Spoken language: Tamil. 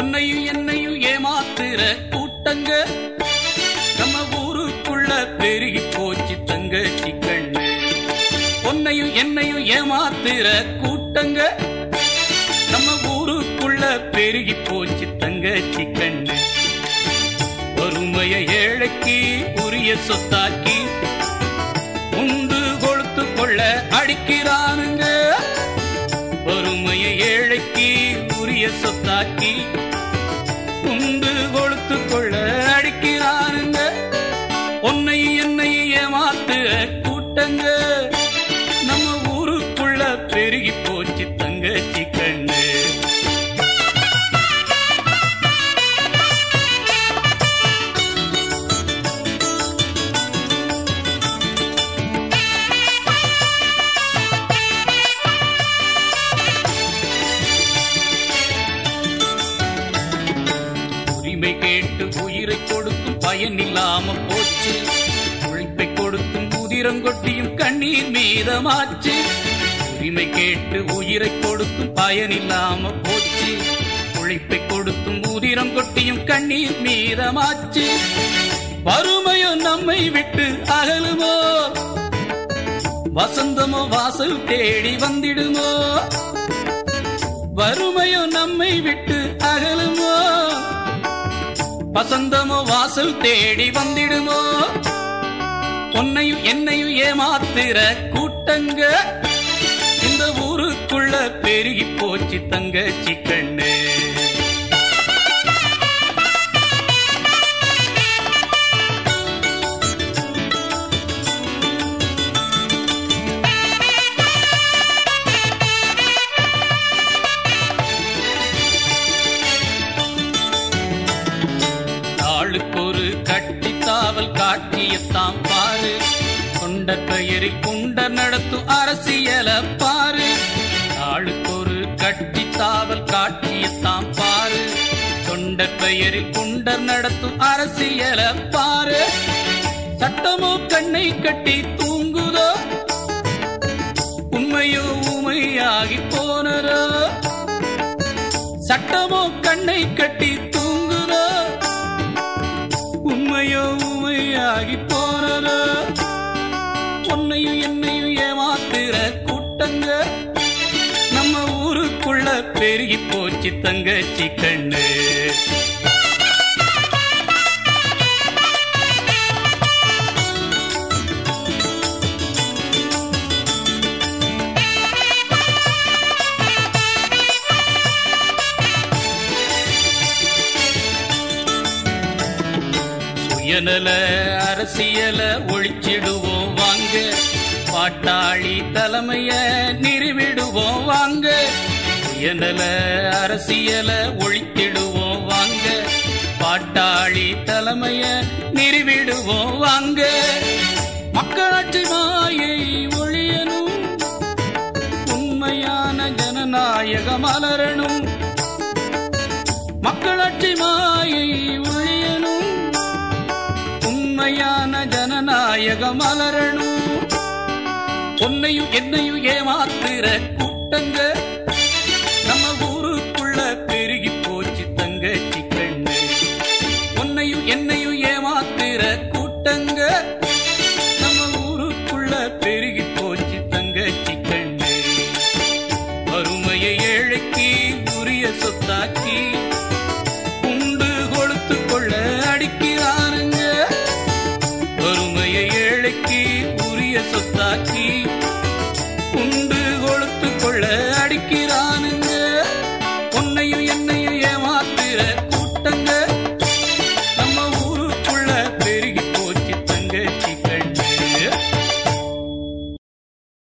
உன்னையும் என்னையும் ஏமாத்துற கூட்டங்க நம்ம ஊருக்குள்ள பெருகி போச்சு தங்கச்சி கண்ணு உன்னையும் என்னையும் ஏமாத்துற கூட்டங்க நம்ம ஊருக்குள்ள பெருகி போச்சு தங்கச்சி கண்ணு வறுமைய ஏழைக்கு உரிய சொத்தாக்கி உண்டு கொழுத்து கொள்ள அடிக்கிறானுங்க வறுமைய ஏழைக்கு உரிய சொத்தாக்கி உண்டு கொழுத்து கொள்ள அடிக்கிறானுங்க உன்னை என்னை ஏமாத்து கூட்டங்க நம்ம ஊருக்குள்ள பெருகி போச்சு தங்கச்சி கண்ணு உரிமை கேட்டு உயிரை கொடுத்தும் பயன் இல்லாம போச்சு உழைப்பை கொடுத்தும் உதிரம் கொட்டியும் கண்ணீர் மீதமாச்சு உரிமை கேட்டு உயிரை கொடுத்தும் பயன் இல்லாம போச்சு உழைப்பை கொடுத்தும் உதிரம் கொட்டியும் கண்ணீர் மீதமாச்சு வறுமையோ நம்மை விட்டு அகலுமோ வசந்தமோ வாசல் தேடி வந்திடுமோ வறுமையோ நம்மை விட்டு அகலுமோ வசந்தமோ வாசல் தேடி வந்திடுமோ உன்னையும் என்னையும் ஏமாத்துற கூட்டங்க இந்த ஊருக்குள்ள பெருகி போச்சு தங்கச்சி கண்ணு ஆளுக்கொரு கட்டி தாவல் காட்டியத்தாம் பாரு கொண்ட பெயரில் குண்ட நடத்தும் அரசியல பாரு ஆளுக்கொரு கட்டி தாவல் காட்டியத்தாம் பாரு கொண்ட பெயரில் குண்டர் நடத்தும் அரசியல பாரு சட்டமோ கண்ணை கட்டி தூங்குதோ உண்மையோ உமையாகி போனரோ சட்டமோ கண்ணை கட்டி தூங்குதோ உண்மையோ உமையாகி போனதோ உன்னையும் என்னையும் ஏமாத்துற கூட்டங்க நம்ம ஊருக்குள்ள பெருகி போச்சு தங்கச்சி கண்ணு சுயநல அரசியல ஒழிச்சிடுவோம் வாங்க பாட்டாளி தலைமைய நிறுவிடுவோம் வாங்க சுயநல அரசியல ஒழித்திடுவோம் வாங்க பாட்டாளி தலைமைய நிறுவிடுவோம் வாங்க மக்களாட்சி மாயை ஒழியனும் உண்மையான ஜனநாயக மலரணும் மக்களாட்சி மாயை ஒழியனும் உண்மையான ஜனநாயக மலரணும் உன்னையும் என்னையும் ஏமாத்துற கூட்டங்க நம்ம ஊருக்குள்ள பெருகி போச்சு தங்கச்சி கண்ணு உன்னையும் என்னையும் ஏமாத்துற கூட்டங்க நம்ம ஊருக்குள்ள பெருகி போச்சு தங்கச்சி கண்ணு வறுமையை ஏழைக்கு உரிய சொத்தாக்கி